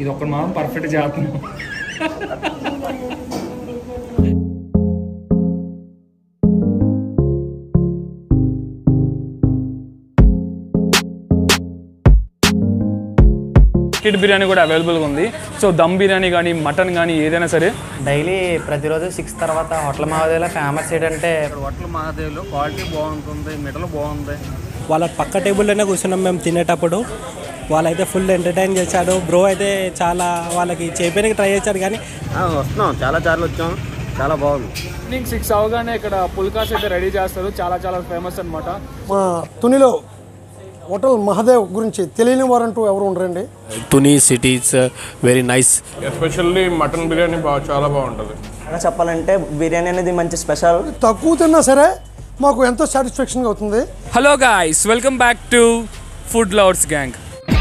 ఇది ఒక్కటి మాత్రం పర్ఫెక్ట్ చేస్తున్నాం కిట్ బిర్యానీ కూడా అవైలబుల్గా ఉంది సో దమ్ బిర్యానీ కానీ మటన్ కానీ ఏదైనా సరే డైలీ ప్రతిరోజు సిక్స్ తర్వాత హోటల్ మహాదేవిలో ఫేమస్ ఏంటంటే హోటల్ మహాదేవ్లో క్వాలిటీ బాగుంటుంది మిడల్ బాగుంది వాళ్ళ పక్క టేబుల్లోనే కూర్చున్నాం మేము తినేటప్పుడు వాళ్ళైతే ఫుల్ ఎంటర్టైన్ చేశాడు బ్రో అయితే చాలా వాళ్ళకి చేపేయడానికి ట్రై చేశాడు కానీ వస్తున్నాం చాలా సార్లు వచ్చాం చాలా బాగుంది ఈవినింగ్ సిక్స్ అవగానే ఇక్కడ పుల్కాస్ అయితే రెడీ చేస్తారు చాలా చాలా ఫేమస్ అన్నమాట మా తునిలో హోటల్ మహాదేవ్ గురించి తెలియని వారంటూ ఎవరు ఉండరండి Tuni city it's very nice especially mutton biryani బాగా చాలా బాగుంటుంది చెప్పాలంటే బిర్యానీ అనేది మంచి స్పెషల్ తక్కువ తిన్నా సరే మాకు ఎంతో సాటిస్ఫాక్షన్గా అవుతుంది hello guys welcome back to food lovers gang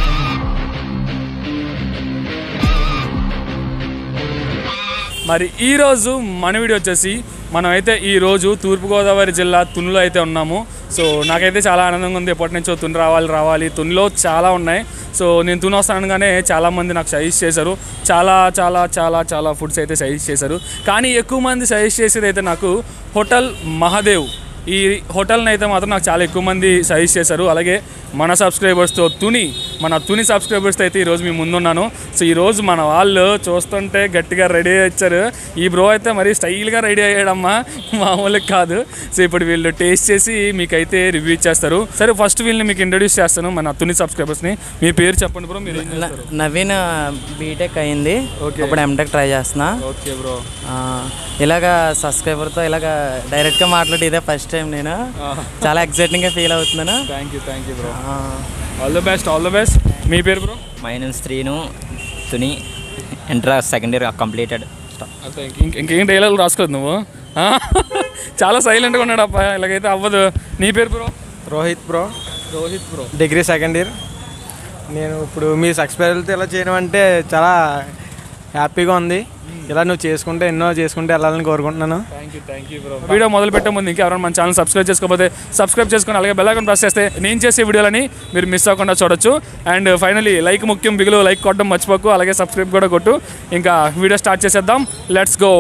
మరి ఈరోజు మన వీడియో వచ్చేసి మనం అయితే ఈరోజు తూర్పుగోదావరి జిల్లా తునిలో అయితే ఉన్నాము సో నాకైతే చాలా ఆనందంగా ఉంది ఎప్పటి నుంచో తుని రావాలి రావాలి తునిలో చాలా ఉన్నాయి సో నేను తుని వస్తానగానే చాలామంది నాకు సజెస్ట్ చేశారు చాలా చాలా చాలా చాలా ఫుడ్స్ అయితే సజెస్ట్ చేశారు కానీ ఎక్కువ మంది సజెస్ట్ చేసేది అయితే నాకు హోటల్ మహాదేవ్ ఈ హోటల్ని అయితే మాత్రం నాకు చాలా ఎక్కువ మంది సజెస్ట్ చేశారు అలాగే మన సబ్స్క్రైబర్స్తో తుని మన తుని సబ్స్క్రైబర్స్తో అయితే ఈరోజు మీ ముందున్నాను సో ఈరోజు మన వాళ్ళు చూస్తుంటే గట్టిగా రెడీ అయ్యారు ఈ బ్రో అయితే మరీ స్టైల్గా రెడీ అయ్యాడమ్మా మామూలుగా కాదు సో ఇప్పుడు వీళ్ళు టేస్ట్ చేసి మీకైతే రివ్యూ ఇచ్చేస్తారు సరే ఫస్ట్ వీళ్ళని మీకు ఇంట్రడ్యూస్ చేస్తాను మన తుని సబ్స్క్రైబర్స్ని మీ పేరు చెప్పండి బ్రో మీరు ఏం చేస్తారు నవీన్ బీటెక్ అయింది ఇప్పుడు ఎంటెక్ ట్రై చేస్తున్నా ఓకే బ్రో ఆ, ఇలాగా సబ్స్క్రైబర్తో ఇలాగా డైరెక్ట్గా మాట్లాడి ఇదే ఫస్ట్ టైం నేను చాలా ఎక్సైటింగ్గా ఫీల్ అవుతున్నాను thank you thank you bro ah, all the best all the best మీ పేరు bro my name Srinu Tuni inter second year completed అదే ఇంక- ఇంకేం డైలాగ్ రాసుకోదు నువ్వు ఆ? చాలా సైలెంట్గా ఉన్నాడు అప్ప ఇలాగైతే అవ్వదు నీ పేరు bro Rohit bro Rohit bro degree second year నేను ఇప్పుడు మీ సక్సెస్ఫుల్తో ఇలా చేయడం అంటే చాలా హ్యాపీగా ఉంది ఇలా నువ్వు చేసుకుంటే ఎన్నో చేసుకుంటే వెళ్ళాలని కోరుకుంటున్నాను thank you thank you bro video మొదలు పెట్టే ముందు ఇంకా ఎవరైనా మన ఛానల్ సబ్స్క్రైబ్ చేసుకోకపోతే సబ్స్క్రైబ్ చేసుకొని అలాగే బెల్ ఐకాన్ ప్రెస్ చేస్తే నేను చేసే వీడియోలని మీరు మిస్ అవ్వకుండా చూడొచ్చు అండ్ ఫైనలీ లైక్ ముఖ్యం బిగులు లైక్ కొట్టడం మర్చిపోకు అలాగే సబ్స్క్రైబ్ కూడా కొట్టు ఇంకా వీడియో స్టార్ట్ చేసేద్దాం లెట్స్ గో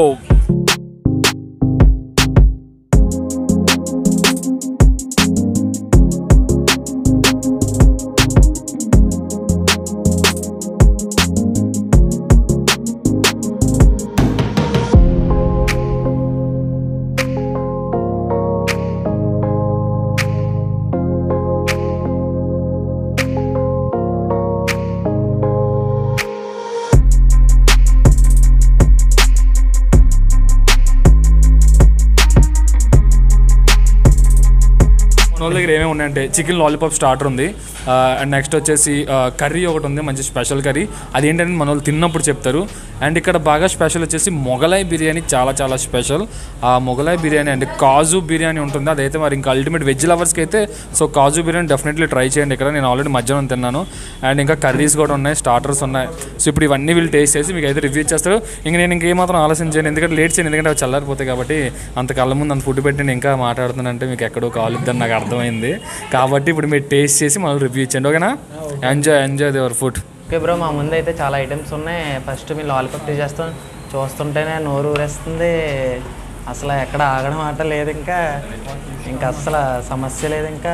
మన వాళ్ళ దగ్గర ఏమేమి ఉన్నాయంటే చికెన్ లాలీపాప్ స్టార్టర్ ఉంది అండ్ నెక్స్ట్ వచ్చేసి కర్రీ ఒకటి ఉంది మంచి స్పెషల్ కర్రీ అది ఏంటంటే మన వాళ్ళు తిన్నప్పుడు చెప్తారు అండ్ ఇక్కడ బాగా స్పెషల్ వచ్చేసి మొగలాయ్ బిర్యానీ చాలా చాలా స్పెషల్ ఆ మొగలాయ్ బిర్యానీ అంటే కాజు బిర్యానీ ఉంటుంది అదైతే మరి ఇంకా అల్టిమేట్ వెజ్ లవర్స్కి అయితే సో కాజు బిర్యానీ డెఫినెట్లీ ట్రై చేయండి ఇక్కడ నేను ఆల్రెడీ మధ్యాహ్నం తిన్నాను అండ్ ఇంకా కర్రీస్ కూడా ఉన్నాయి స్టార్టర్స్ ఉన్నాయి సో ఇప్పుడు ఇవన్నీ వీళ్ళు టేస్ట్ చేసి మీకు అయితే రివ్యూ చేస్తారు ఇంకా నేను ఇంకేమాత్రం ఆలోచన చేయను ఎందుకంటే లేట్ చేయను ఎందుకంటే అవి చల్లారిపోతాయి కాబట్టి అంత కళ్ళ ముందు అంత ఫుడ్ పెట్టి నేను ఇంకా మాట్లాడుతున్నానంటే మీకు ఎక్కడో కాలుద్దని నాకు అర్థమైంది కాబట్టి ఇప్పుడు మీరు టేస్ట్ చేసి మళ్ళీ రివ్యూ ఇచ్చండి ఓకేనా enjoy enjoy your food okay bro మా ముందు అయితే చాలా ఐటమ్స్ ఉన్నాయి ఫస్ట్ మీ లాలీపాప్ టేస్ట్ చేస్తాం చూస్తుంటేనే నోరు ఊరేస్తుంది అసలు ఎక్కడ ఆగడం ఆట లేదు ఇంకా ఇంకా అసలు సమస్య లేదు ఇంకా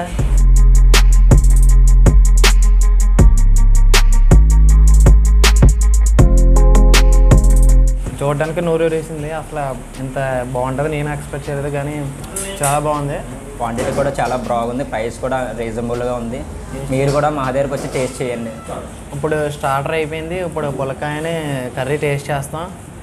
చూడడానికి నోరు ఊరేసింది అసలు ఇంత బాగుంటుంది నేను ఎక్స్పెక్ట్ చేయలేదు కానీ చాలా బాగుంది క్వాంటిటీ కూడా చాలా బాగుంది ప్రైస్ కూడా రీజనబుల్గా ఉంది మీరు కూడా మా దగ్గరకు వచ్చి టేస్ట్ చేయండి ఇప్పుడు స్టార్టర్ అయిపోయింది ఇప్పుడు పులకాయని కర్రీ టేస్ట్ చేస్తాం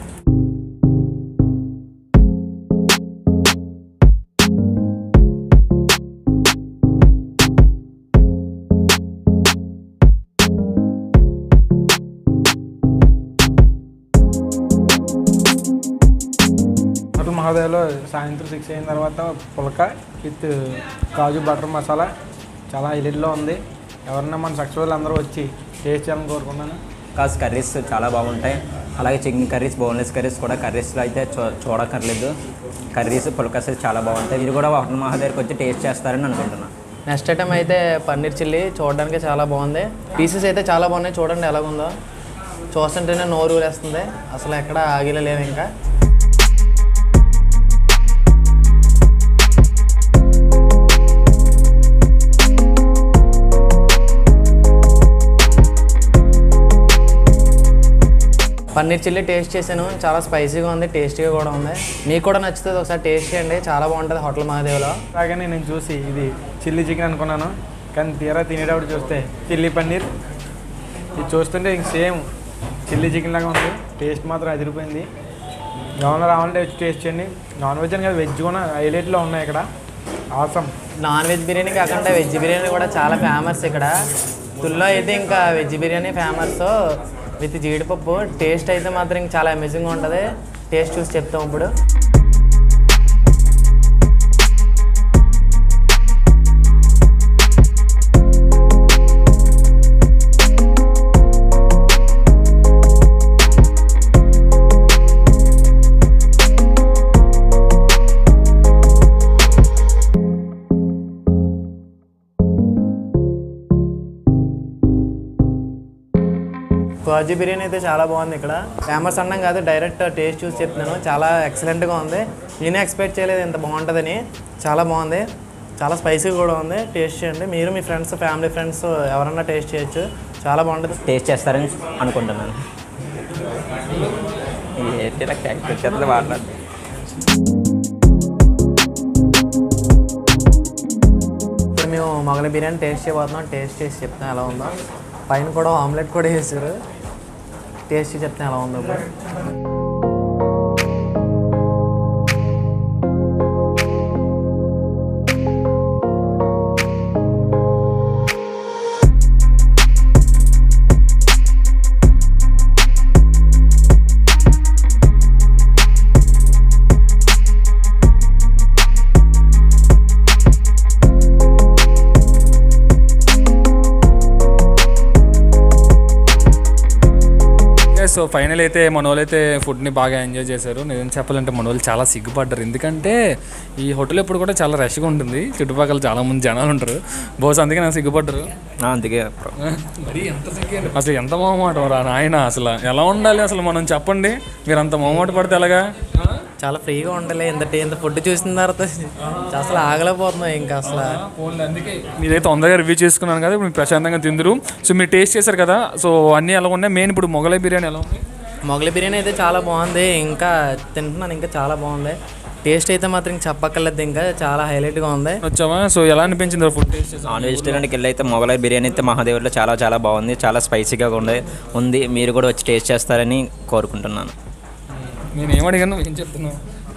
హోటల్ మహాదేవ్లో సాయంత్రం సిక్స్ అయిన తర్వాత పులక విత్ కాజు బటర్ మసాలా చాలా హైలైట్లో ఉంది ఎవరన్నా మన సక్సెస్ఫుల్ అందరూ వచ్చి టేస్ట్ చేయాలని కోరుకున్నాను కాస్ కర్రీస్ చాలా బాగుంటాయి అలాగే చికెన్ కర్రీస్ బోన్లెస్ కర్రీస్ కూడా కర్రీస్లో అయితే చూ చూడక్కర్లేదు కర్రీస్ పులకస్ చాలా బాగుంటాయి మీరు కూడా హోటల్ మహా దగ్గరికి వచ్చి టేస్ట్ చేస్తారని అనుకుంటున్నాను నెక్స్ట్ ఐటమ్ అయితే పన్నీర్ చిల్లీ చూడడానికి చాలా బాగుంది పీసెస్ అయితే చాలా బాగున్నాయి చూడండి ఎలాగుందో చూస్తుంటేనే నోరు ఊరేస్తుంది అసలు ఎక్కడ ఆగిలే లేవు ఇంకా పన్నీర్ చిల్లీ టేస్ట్ చేశాను చాలా స్పైసీగా ఉంది టేస్టీగా కూడా ఉంది మీకు కూడా నచ్చుతుంది ఒకసారి టేస్ట్ చేయండి చాలా బాగుంటుంది హోటల్ మహాదేవ్లో అలాగని నేను చూసి ఇది చిల్లీ చికెన్ అనుకున్నాను కానీ తీరా తినేటప్పుడు చూస్తే చిల్లీ పన్నీర్ ఇది చూస్తుంటే ఇంక సేమ్ చిల్లీ చికెన్ లాగా ఉంది టేస్ట్ మాత్రం అదిరిపోయింది గవర్నర్ రావాలంటే వచ్చి టేస్ట్ చేయండి నాన్ వెజ్ అని కాదు వెజ్ కూడా హైలైట్లో ఉన్నాయి ఇక్కడ ఆసం నాన్ వెజ్ బిర్యానీ కాకుండా వెజ్ బిర్యానీ కూడా చాలా ఫేమస్ ఇక్కడ తుల్లో అయితే ఇంకా వెజ్ బిర్యానీ ఫేమస్ విత్ జీడిపప్పు టేస్ట్ అయితే మాత్రం ఇంకా చాలా అమేజింగ్గా ఉంటుంది టేస్ట్ చూసి చెప్తాం ఇప్పుడు కాజు బిర్యానీ అయితే చాలా బాగుంది ఇక్కడ ఫేమస్ అన్నం కాదు డైరెక్ట్ టేస్ట్ చూసి చెప్తున్నాను చాలా ఎక్సలెంట్గా ఉంది నేనే ఎక్స్పెక్ట్ చేయలేదు ఇంత బాగుంటుందని చాలా బాగుంది చాలా స్పైసీగా కూడా ఉంది టేస్ట్ చేయండి మీరు మీ ఫ్రెండ్స్ ఫ్యామిలీ ఫ్రెండ్స్ ఎవరన్నా టేస్ట్ చేయొచ్చు చాలా బాగుంటుంది టేస్ట్ చేస్తారని అనుకుంటున్నాను ఏంటి నాకు ట్యాక్స్ వచ్చేస్తుంది మాట్లాడు ఇప్పుడు మేము మొగల బిర్యానీ టేస్ట్ చేయబోతున్నాం టేస్ట్ చేసి చెప్తాం ఎలా ఉందో పైన కూడా ఆమ్లెట్ కూడా వేసారు టేస్ట్ చేసి చెప్తాం ఎలా ఉందో ఇప్పుడు సో ఫైనల్ అయితే మన వాళ్ళు అయితే ఫుడ్ని బాగా ఎంజాయ్ చేశారు నేను చెప్పాలంటే మన వాళ్ళు చాలా సిగ్గుపడ్డారు ఎందుకంటే ఈ హోటల్ ఎప్పుడు కూడా చాలా రష్గా ఉంటుంది చుట్టుపక్కల చాలా మంది జనాలు ఉంటారు బహుశా అందుకే నాకు సిగ్గుపడ్డారు అందుకే మరి ఎంత సిగ్గు అసలు ఎంత మొహమాటం రా నాయన అసలు ఎలా ఉండాలి అసలు మనం చెప్పండి మీరు అంత మొహమాట పడితే ఎలాగా చాలా ఫ్రీగా ఉండాలి ఇంత టే- ఇంత ఫుడ్ చూసిన తర్వాత అసలు ఆగలేకపోతున్నాం ఇంకా అసలు అందుకే మీరైతే తొందరగా రివ్యూ చేసుకున్నాను కదా ఇప్పుడు మీరు ప్రశాంతంగా తిందురు సో మీరు టేస్ట్ చేశారు కదా సో అన్నీ ఎలా ఉన్నాయి మెయిన్ ఇప్పుడు మొగలై బిర్యానీ ఎలా ఉంది మొగలి బిర్యానీ అయితే చాలా బాగుంది ఇంకా తింటున్నాను ఇంకా చాలా బాగుంది టేస్ట్ అయితే మాత్రం ఇంక చెప్పక్కర్లేదు ఇంకా చాలా హైలైట్గా ఉంది వచ్చావా సో ఎలా అనిపించింది ఫుడ్ టేస్ట్ చేసి నాన్ వెజిటేరియన్కి వెళ్ళి అయితే మొగలై బిర్యానీ అయితే మహాదేవుల్లో చాలా చాలా బాగుంది చాలా స్పైసీగా ఉంది ఉంది మీరు కూడా వచ్చి టేస్ట్ చేస్తారని కోరుకుంటున్నాను నేను ఏం అడిగాను ఏం చెప్తున్నావు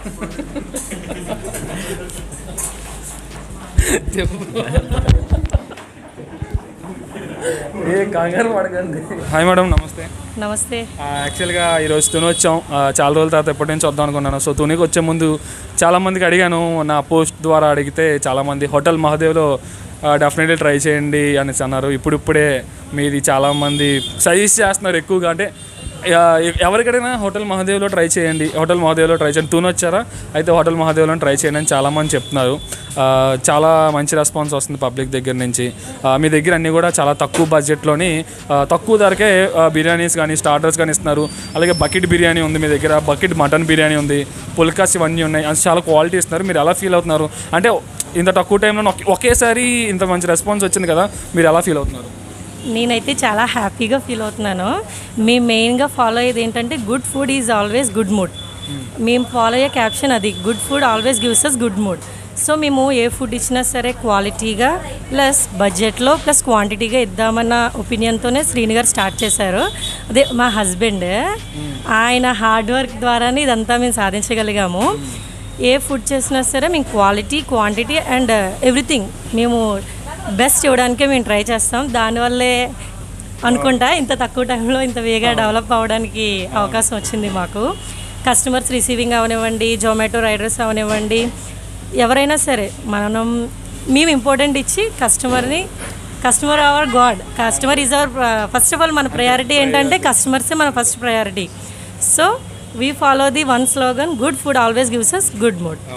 ఏ కంగారు పడకండి హాయ్ మేడం నమస్తే నమస్తే యాక్చువల్గా ఈరోజు తుని వచ్చాం ఆ, చాలా రోజుల తర్వాత ఎప్పటి నుంచి వద్దాం అనుకున్నాను సో తునికి వచ్చే ముందు చాలామందికి అడిగాను నా పోస్ట్ ద్వారా అడిగితే చాలామంది హోటల్ మహాదేవ్లో డెఫినెట్లీ ట్రై చేయండి అనేసి అన్నారు ఇప్పుడిప్పుడే మీది చాలామంది సజెస్ట్ చేస్తున్నారు ఎక్కువగా అంటే ఆ, ఎ- ఎవరికైనా హోటల్ మహాదేవ్లో ట్రై చేయండి హోటల్ మహాదేవ్లో ట్రై చేయండి తూని వచ్చారా అయితే హోటల్ మహాదేవ్లో ట్రై చేయండి అని చాలామంది చెప్తున్నారు ఆ, చాలా మంచి రెస్పాన్స్ వస్తుంది పబ్లిక్ దగ్గర నుంచి ఆ, మీ దగ్గర అన్నీ కూడా చాలా తక్కువ బడ్జెట్లోని ఆ, తక్కువ ధరకే ఆ, బిర్యానీస్ కానీ స్టార్టర్స్ కానీ ఇస్తున్నారు అలాగే బకెట్ బిర్యానీ ఉంది మీ దగ్గర బకెట్ మటన్ బిర్యానీ ఉంది పుల్కాస్ ఇవన్నీ ఉన్నాయి అది చాలా క్వాలిటీ ఇస్తున్నారు మీరు ఎలా ఫీల్ అవుతున్నారు అంటే ఇంత తక్కువ టైంలో ఒకే- ఒకేసారి ఇంత మంచి రెస్పాన్స్ వచ్చింది కదా మీరు ఎలా ఫీల్ అవుతున్నారు నేనైతే చాలా హ్యాపీగా ఫీల్ అవుతున్నాను మేము మెయిన్గా ఫాలో అయ్యేది ఏంటంటే good food is always good mood మేము ఫాలో అయ్యే క్యాప్షన్ అది good food always gives us good mood so మేము ఏ ఫుడ్ ఇచ్చినా సరే క్వాలిటీగా ప్లస్ బడ్జెట్లో ప్లస్ క్వాంటిటీగా ఇద్దామన్న ఒపీనియన్తోనే శ్రీని గారు స్టార్ట్ చేశారు అదే మా హస్బెండ్ ఆయన హార్డ్ వర్క్ ద్వారానే ఇదంతా మేము సాధించగలిగాము ఏ ఫుడ్ చేసినా సరే మేము క్వాలిటీ క్వాంటిటీ అండ్ ఎవ్రీథింగ్ మేము బెస్ట్ ఇవ్వడానికే మేము ట్రై చేస్తాం దానివల్లే అనుకుంటా ఇంత తక్కువ టైంలో ఇంత వేగా డెవలప్ అవ్వడానికి అవకాశం వచ్చింది మాకు కస్టమర్స్ రిసీవింగ్ అవనివ్వండి జొమాటో రైడర్స్ అవనివ్వండి ఎవరైనా సరే మనం మేము ఇంపార్టెంట్ ఇచ్చి కస్టమర్ని customer our god customer is our first of all మన ప్రయారిటీ ఏంటంటే కస్టమర్సే మన first priority so we follow the one slogan good food always gives us good mood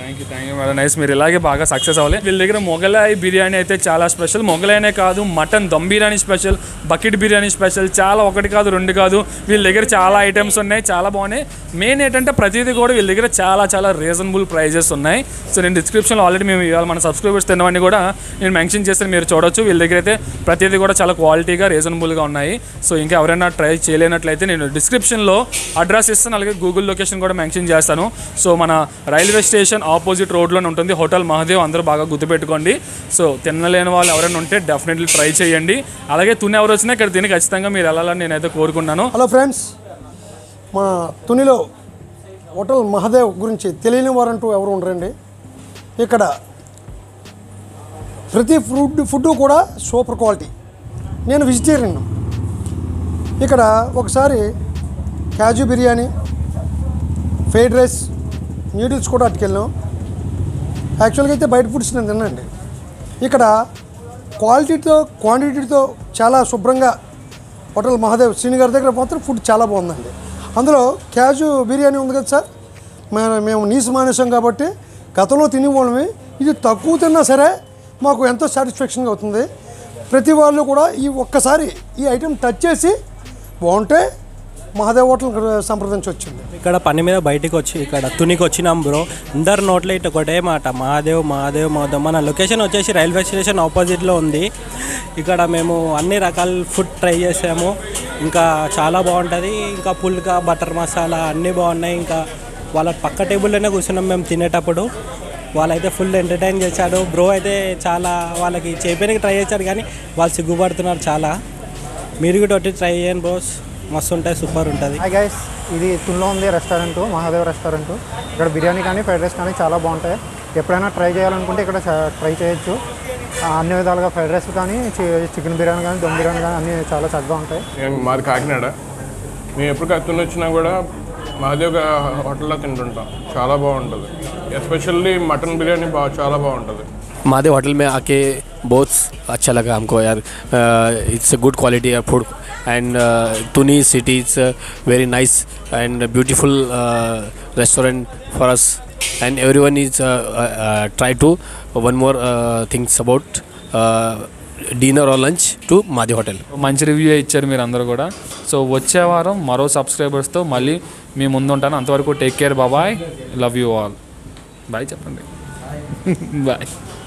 thank you thank you madam nice మీరు ఇలాగే బాగా success అవ్వాలి వీళ్ళ దగ్గర మొగలాయి బిర్యానీ అయితే చాలా స్పెషల్ మొగలాయనే కాదు mutton dum biryani special bucket biryani special చాలా ఒకటి కాదు రెండు కాదు వీళ్ళ దగ్గర చాలా ఐటమ్స్ ఉన్నాయి చాలా బాగున్నాయి మెయిన్ ఏంటంటే ప్రతిదీ కూడా వీళ్ళ దగ్గర చాలా చాలా రీజనబుల్ ప్రైజెస్ ఉన్నాయి సో నేను డిస్క్రిప్షన్లో ఆల్రెడీ మేము ఇవాళ మన సబ్స్క్రైబర్స్ తిన్నవన్నీ కూడా నేను మెన్షన్ చేస్తే మీరు చూడొచ్చు వీళ్ళ దగ్గర అయితే ప్రతిదీ కూడా చాలా క్వాలిటీగా రీజనబుల్గా ఉన్నాయి సో ఇంకా ఎవరైనా ట్రై చేయలేనట్లయితే నేను డిస్క్రిప్షన్లో అడ్రస్ ఇస్తాను అలాగే గూగుల్ లొకేషన్ కూడా మెన్షన్ చేస్తాను సో మన రైల్వే స్టేషన్ ఆపోజిట్ రోడ్లోనే ఉంటుంది హోటల్ మహాదేవ్ అందరూ బాగా గుర్తుపెట్టుకోండి సో తినలేని వాళ్ళు ఎవరైనా ఉంటే డెఫినెట్లీ ట్రై చేయండి అలాగే తుని ఎవరు వచ్చినా ఇక్కడ తిని ఖచ్చితంగా మీరు వెళ్ళాలని నేనైతే కోరుకున్నాను హలో ఫ్రెండ్స్ మా తునిలో హోటల్ మహాదేవ్ గురించి తెలియని వారంటూ ఎవరు ఉండరండి ఇక్కడ ప్రతి ఫుడ్ ఫుడ్ కూడా సూపర్ క్వాలిటీ నేను వెజిటేరియన్ ఇక్కడ ఒకసారి క్యాజు బిర్యానీ ఫ్రైడ్ రైస్ నూడిల్స్ కూడా అట్టుకెళ్ళాం యాక్చువల్గా అయితే బయట ఫుడ్స్ నేను తిన్నాండి ఇక్కడ క్వాలిటీతో క్వాంటిటీతో చాలా శుభ్రంగా హోటల్ మహాదేవ్ శ్రీని గారి దగ్గర మాత్రం ఫుడ్ చాలా బాగుందండి అందులో క్యాజు బిర్యానీ ఉంది కదా సార్ మేము మేము నీసు మానేసాం కాబట్టి గతంలో తినేవాళ్ళమి ఇది తక్కువ తిన్నా సరే మాకు ఎంతో సాటిస్ఫాక్షన్గా అవుతుంది ప్రతి వాళ్ళు కూడా ఈ ఒక్కసారి ఈ ఐటెం టచ్ చేసి బాగుంటే మహాదేవ్ హోటల్ సంప్రదించి వచ్చింది ఇక్కడ పని మీద బయటికి వచ్చి ఇక్కడ తునికి వచ్చినాం బ్రో అందరు నోట్లో ఇటు ఒకటే మాట మహాదేవ్ మహాదేవ్ మహాదేవ్ మన లొకేషన్ వచ్చేసి రైల్వే స్టేషన్ ఆపోజిట్లో ఉంది ఇక్కడ మేము అన్ని రకాల ఫుడ్ ట్రై చేసాము ఇంకా చాలా బాగుంటుంది ఇంకా పుల్కా బటర్ మసాలా అన్నీ బాగున్నాయి ఇంకా వాళ్ళ పక్క టేబుల్లోనే కూర్చున్నాం మేము తినేటప్పుడు వాళ్ళైతే ఫుల్ ఎంటర్టైన్ చేశాడు బ్రో అయితే చాలా వాళ్ళకి చేయడానికి ట్రై చేశారు కానీ వాళ్ళు సిగ్గుపడుతున్నారు చాలా మీరు కూడా ఒకటి ట్రై చేయండి బ్రోస్ మస్తు ఉంటుంది సూపర్ ఉంటుంది హాయ్ గైస్ ఇది తుల్లో ఉంది రెస్టారెంట్ మహాదేవ్ రెస్టారెంట్ ఇక్కడ బిర్యానీ కానీ ఫ్రైడ్ రైస్ కానీ చాలా బాగుంటాయి ఎప్పుడైనా ట్రై చేయాలనుకుంటే ఇక్కడ చ- ట్రై చేయొచ్చు ఆ, అన్ని విధాలుగా ఫ్రైడ్ రైస్ కానీ చి- చికెన్ బిర్యానీ కానీ దమ్ బిర్యానీ కానీ అన్నీ చాలా చక్కగా ఉంటాయి నేను మాది కాకినాడ మేము ఎప్పుడు కత్తుని వచ్చినా కూడా మహాదేవ్ గా- హోటల్లో తింటుంటాం చాలా బాగుంటుంది ఎస్పెషల్లీ మటన్ బిర్యానీ బాగా చాలా బాగుంటుంది महादेव होटल में आके बहुत अच्छा लगा हमको यार it's a good quality of food and Tuni city it's very nice and beautiful restaurant for us and everyone is try to one more things about dinner or lunch to మాది hotel మంచి review ఇచ్చారు మీరు అందరూ కూడా so వచ్చే వారం మరో సబ్స్క్రైబర్స్తో మళ్ళీ మీ ముందు ఉంటాను అంతవరకు టేక్ కేర్ బాబాయ్ లవ్ యూ ఆల్ బాయ్ చెప్పండి బాయ్